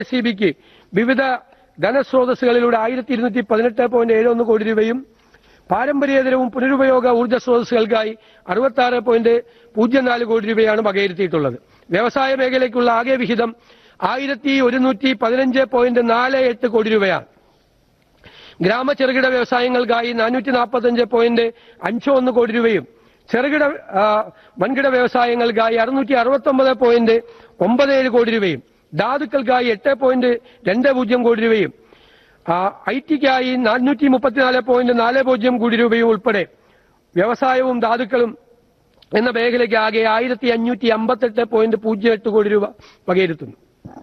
C ബിക്ക് വിവിധ ധനസ്രോതസ്സുകളിലൂടെ ആയിരത്തി ഇരുന്നൂറ്റി പതിനെട്ട് പോയിന്റ് ഏഴ് ഒന്ന് കോടി രൂപയും പാരമ്പര്യേതരവും പുനരുപയോഗ ഊർജ്ജ സ്രോതസ്സുകൾക്കായി അറുപത്തി ആറ് പോയിന്റ് പൂജ്യം നാല് കോടി രൂപയാണ് വകയിരുത്തിയിട്ടുള്ളത് വ്യവസായ മേഖലയ്ക്കുള്ള ആകെ വിഹിതം ആയിരത്തി ഒരുന്നൂറ്റി പതിനഞ്ച് പോയിന്റ് നാല് എട്ട് കോടി രൂപയാണ് ഗ്രാമ ചെറുകിട വ്യവസായങ്ങൾക്കായി നാനൂറ്റി നാൽപ്പത്തഞ്ച് പോയിന്റ് അഞ്ച് ഒന്ന് കോടി രൂപയും ചെറുകിട ആ, വൻകിട വ്യവസായങ്ങൾക്കായി അറുന്നൂറ്റി അറുപത്തൊമ്പത് പോയിന്റ് ഒമ്പത് ഏഴ് കോടി രൂപയും ധാതുക്കൾക്കായി എട്ട് പോയിന്റ് രണ്ട് പൂജ്യം കോടി രൂപയും ഐ ടിക്കായി നാനൂറ്റി മുപ്പത്തിനാല് പോയിന്റ് നാല് പൂജ്യം കോടി രൂപയും ഉൾപ്പെടെ വ്യവസായവും ധാതുക്കളും എന്ന മേഖലയ്ക്ക് ആകെ ആയിരത്തി അഞ്ഞൂറ്റി അമ്പത്തെട്ട് പോയിന്റ് പൂജ്യം എട്ട് കോടി രൂപ വകയിരുത്തുന്നു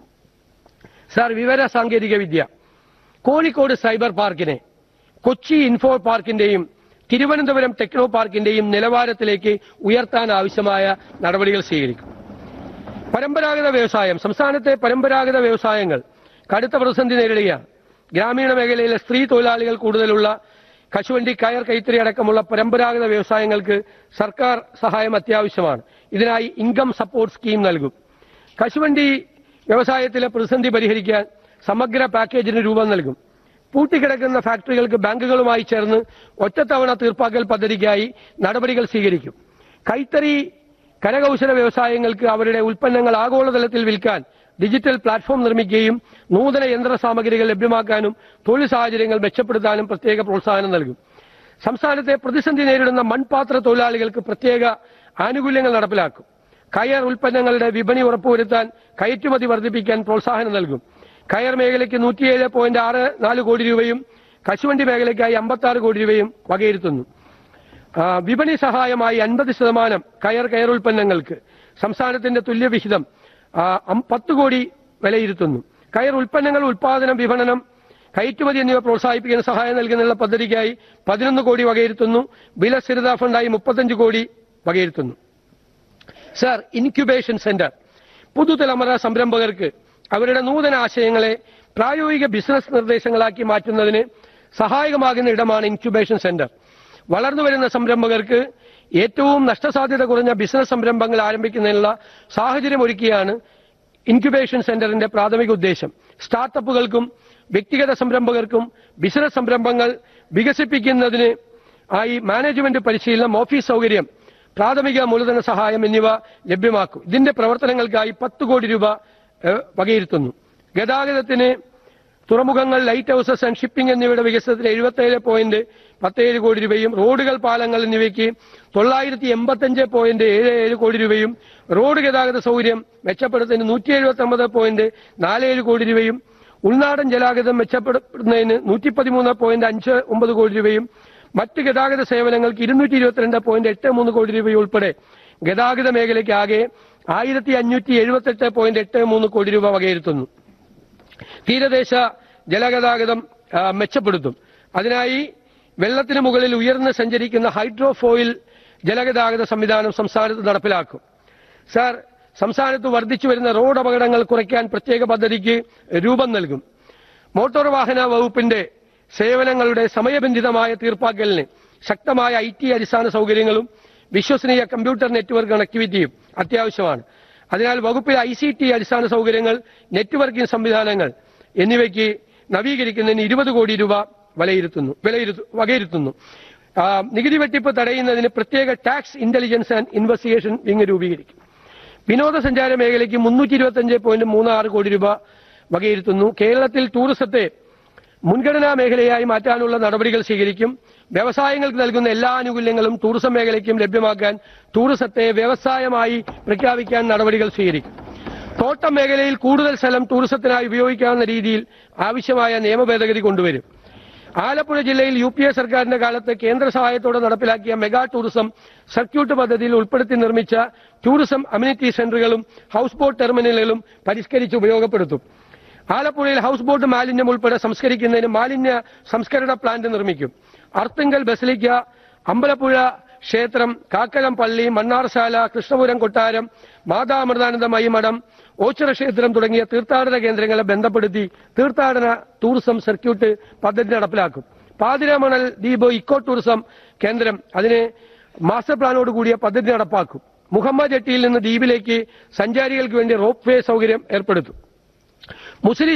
സാർ വിവര സാങ്കേതിക വിദ്യ കോഴിക്കോട് സൈബർ പാർക്കിനെ കൊച്ചി ഇൻഫോ പാർക്കിന്റെയും തിരുവനന്തപുരം ടെക്നോ പാർക്കിന്റെയും നിലവാരത്തിലേക്ക് ഉയർത്താൻ ആവശ്യമായ നടപടികൾ സ്വീകരിക്കും പരമ്പരാഗത വ്യവസായം സംസ്ഥാനത്തെ പരമ്പരാഗത വ്യവസായങ്ങൾ കടുത്ത പ്രതിസന്ധി നേരിടുകയാണ് ഗ്രാമീണ മേഖലയിലെ സ്ത്രീ തൊഴിലാളികൾ കൂടുതലുള്ള കശുവണ്ടി കയർ കൈത്തറി അടക്കമുള്ള പരമ്പരാഗത വ്യവസായങ്ങൾക്ക് സർക്കാർ സഹായം അത്യാവശ്യമാണ് ഇതിനായി ഇൻകം സപ്പോർട്ട് സ്കീം നൽകും കശുവണ്ടി വ്യവസായത്തിലെ പ്രതിസന്ധി പരിഹരിക്കാൻ സമഗ്ര പാക്കേജിന് രൂപം നൽകും പൂട്ടിക്കിടക്കുന്ന ഫാക്ടറികൾക്ക് ബാങ്കുകളുമായി ചേർന്ന് ഒറ്റത്തവണ തീർപ്പാക്കൽ പദ്ധതിക്കായി നടപടികൾ സ്വീകരിക്കും കൈത്തറി കരകൗശല വ്യവസായങ്ങൾക്ക് അവരുടെ ഉൽപ്പന്നങ്ങൾ ആഗോളതലത്തിൽ വിൽക്കാൻ ഡിജിറ്റൽ പ്ലാറ്റ്ഫോം നിർമ്മിക്കുകയും നൂതന യന്ത്ര സാമഗ്രികൾ ലഭ്യമാക്കാനും തൊഴിൽ സാഹചര്യങ്ങൾ മെച്ചപ്പെടുത്താനും പ്രത്യേക പ്രോത്സാഹനം നൽകും സംസ്ഥാനത്തെ പ്രതിസന്ധി നേരിടുന്ന മൺപാത്ര തൊഴിലാളികൾക്ക് പ്രത്യേക ആനുകൂല്യങ്ങൾ നടപ്പിലാക്കും കയർ ഉൽപ്പന്നങ്ങളുടെ വിപണി ഉറപ്പുവരുത്താൻ കയറ്റുമതി വർദ്ധിപ്പിക്കാൻ പ്രോത്സാഹനം നൽകും കയർ മേഖലയ്ക്ക് നൂറ്റിയേഴ് പോയിന്റ് ആറ് നാല് കോടി രൂപയും കശുവണ്ടി മേഖലയ്ക്കായി അമ്പത്തി ആറ് കോടി രൂപയും വകയിരുത്തുന്നു ആ, വിപണി സഹായമായി അൻപത് ശതമാനം കയർ കയർ ഉൽപ്പന്നങ്ങൾക്ക് സംസ്ഥാനത്തിന്റെ തുല്യവിഹിതം ആ, അം- പത്ത് കോടി വിലയിരുത്തുന്നു കയർ ഉൽപ്പന്നങ്ങൾ ഉൽപാദനം വിപണനം കയറ്റുമതി എന്നിവ പ്രോത്സാഹിപ്പിക്കുന്ന സഹായം നൽകുന്നതിനുള്ള പദ്ധതിക്കായി പതിനൊന്ന് കോടി വകയിരുത്തുന്നു വില സ്ഥിരതാ ഫണ്ടായി മുപ്പത്തഞ്ച് കോടി വകയിരുത്തുന്നു സർ ഇൻക്യുബേഷൻ സെന്റർ പുതുതലമുറ സംരംഭകർക്ക് അവരുടെ നൂതന ആശയങ്ങളെ പ്രായോഗിക ബിസിനസ് നിർദ്ദേശങ്ങളാക്കി മാറ്റുന്നതിന് സഹായകമാകുന്ന ഇടമാണ് ഇൻക്യുബേഷൻ സെന്റർ വളർന്നുവരുന്ന സംരംഭകർക്ക് ഏറ്റവും നഷ്ടസാധ്യത കുറഞ്ഞ ബിസിനസ് സംരംഭങ്ങൾ ആരംഭിക്കുന്നതിനുള്ള സാഹചര്യം ഒരുക്കിയാണ് ഇൻക്യുബേഷൻ സെന്ററിന്റെ പ്രാഥമിക ഉദ്ദേശം സ്റ്റാർട്ടപ്പുകൾക്കും വ്യക്തിഗത സംരംഭകർക്കും ബിസിനസ് സംരംഭങ്ങൾ വികസിപ്പിക്കുന്നതിന് ആയി മാനേജ്മെന്റ് പരിശീലനം ഓഫീസ് സൗകര്യം പ്രാഥമിക മൂലധന സഹായം എന്നിവ ലഭ്യമാക്കും ഇതിന്റെ പ്രവർത്തനങ്ങൾക്കായി പത്ത് കോടി രൂപ ഏഹ്, വകയിരുത്തുന്നു ഗതാഗതത്തിന് തുറമുഖങ്ങൾ ലൈറ്റ് ഹൗസസ് ആൻഡ് ഷിപ്പിംഗ് എന്നിവയുടെ വികസനത്തിന് എഴുപത്തേഴ് പോയിന്റ് പത്തേഴ് കോടി രൂപയും റോഡുകൾ പാലങ്ങൾ എന്നിവയ്ക്ക് തൊള്ളായിരത്തി എൺപത്തഞ്ച് പോയിന്റ് ഏഴ് ഏഴ് കോടി രൂപയും റോഡ് ഗതാഗത സൗകര്യം മെച്ചപ്പെടുത്തുന്നതിന് നൂറ്റി എഴുപത്തി ഒമ്പത് പോയിന്റ് നാല് ഏഴ് കോടി രൂപയും ഉൾനാടൻ ജലാഗതം മെച്ചപ്പെടുത്തുന്നതിന് നൂറ്റി പതിമൂന്ന് പോയിന്റ് അഞ്ച് ഒമ്പത് കോടി രൂപയും മറ്റ് ഗതാഗത സേവനങ്ങൾക്ക് ഇരുന്നൂറ്റി ഇരുപത്തിരണ്ട് പോയിന്റ് എട്ട് മൂന്ന് കോടി രൂപയും ഉൾപ്പെടെ ഗതാഗത മേഖലയ്ക്ക് ആകെ ആയിരത്തി അഞ്ഞൂറ്റി എഴുപത്തെട്ട് പോയിന്റ് എട്ട് മൂന്ന് കോടി രൂപ വകയിരുത്തുന്നു തീരദേശ ജലഗതാഗതം ആ, മെച്ചപ്പെടുത്തും അതിനായി വെള്ളത്തിന് മുകളിൽ ഉയർന്ന് സഞ്ചരിക്കുന്ന ഹൈഡ്രോഫോയിൽ ജലഗതാഗത സംവിധാനം സംസ്ഥാനത്ത് നടപ്പിലാക്കും സാർ സംസ്ഥാനത്ത് വർദ്ധിച്ചു വരുന്ന റോഡ് അപകടങ്ങൾ കുറയ്ക്കാൻ പ്രത്യേക പദ്ധതിക്ക് രൂപം നൽകും മോട്ടോർ വാഹന വകുപ്പിന്റെ സേവനങ്ങളുടെ സമയബന്ധിതമായ തീർപ്പാക്കലിന് ശക്തമായ ഐ ടി അടിസ്ഥാന സൗകര്യങ്ങളും വിശ്വസനീയ കമ്പ്യൂട്ടർ നെറ്റ്വർക്ക് കണക്ടിവിറ്റിയും അത്യാവശ്യമാണ് അതിനാൽ വകുപ്പിലെ ഐ സി ടി അടിസ്ഥാന സൗകര്യങ്ങൾ നെറ്റ്വർക്കിംഗ് സംവിധാനങ്ങൾ എന്നിവയ്ക്ക് നവീകരിക്കുന്നതിന് ഇരുപത് കോടി രൂപ വിലയിരുത്തുന്നു വിലയിരുത്തു വകയിരുത്തുന്നു ആ, നികുതി വെട്ടിപ്പ് തടയുന്നതിന് പ്രത്യേക tax intelligence and investigation wing രൂപീകരിക്കും വിനോദസഞ്ചാര മേഖലയ്ക്ക് മുന്നൂറ്റി ഇരുപത്തിയഞ്ച് പോയിന്റ് മൂന്ന് ആറ് കോടി രൂപ വകയിരുത്തുന്നു കേരളത്തിൽ ടൂറിസത്തെ മുൻഗണനാ മേഖലയായി മാറ്റാനുള്ള നടപടികൾ സ്വീകരിക്കും വ്യവസായങ്ങൾക്ക് നൽകുന്ന എല്ലാ ആനുകൂല്യങ്ങളും ടൂറിസം മേഖലയ്ക്കും ലഭ്യമാക്കാൻ ടൂറിസത്തെ വ്യവസായമായി പ്രഖ്യാപിക്കാൻ നടപടികൾ സ്വീകരിക്കും തോട്ടം മേഖലയിൽ കൂടുതൽ സ്ഥലം ടൂറിസത്തിനായി ഉപയോഗിക്കാവുന്ന രീതിയിൽ ആവശ്യമായ നിയമ ഭേദഗതി കൊണ്ടുവരും ആലപ്പുഴ ജില്ലയിൽ യു പി എ സർക്കാരിന്റെ കാലത്ത് കേന്ദ്ര സഹായത്തോടെ നടപ്പിലാക്കിയ മെഗാ ടൂറിസം സർക്യൂട്ട് പദ്ധതിയിൽ ഉൾപ്പെടുത്തി നിർമ്മിച്ച ടൂറിസം അമ്യൂണിറ്റി സെന്ററുകളും ഹൗസ് ബോട്ട് ടെർമിനലുകളും പരിഷ്കരിച്ച് ഉപയോഗപ്പെടുത്തും ആലപ്പുഴയിൽ ഹൗസ് ബോട്ട് മാലിന്യം ഉൾപ്പെടെ സംസ്കരിക്കുന്നതിന് മാലിന്യ സംസ്കരണ പ്ലാന്റ് നിർമ്മിക്കും അർത്തുങ്കൽ ബസലിക്ക അമ്പലപ്പുഴ ക്ഷേത്രം കാക്കലം പള്ളി മണ്ണാർശാല കൃഷ്ണപുരം കൊട്ടാരം മാതാമൃതാനന്ദമയി മഠം ഓച്ചിറ ക്ഷേത്രം തുടങ്ങിയ തീർത്ഥാടന കേന്ദ്രങ്ങളെ ബന്ധപ്പെടുത്തി തീർത്ഥാടന ടൂറിസം സർക്യൂട്ട് പദ്ധതി നടപ്പിലാക്കും പാതിരാമണൽ ദ്വീപ് ഇക്കോ ടൂറിസം കേന്ദ്രം അതിന് മാസ്റ്റർ പ്ലാനോട് കൂടിയ പദ്ധതി നടപ്പാക്കും മുഹമ്മദ് ജട്ടിയിൽ നിന്ന് ദ്വീപിലേക്ക് സഞ്ചാരികൾക്ക് വേണ്ടി റോപ്പ് വേ സൗകര്യം ഏർപ്പെടുത്തും മുസ്ലിം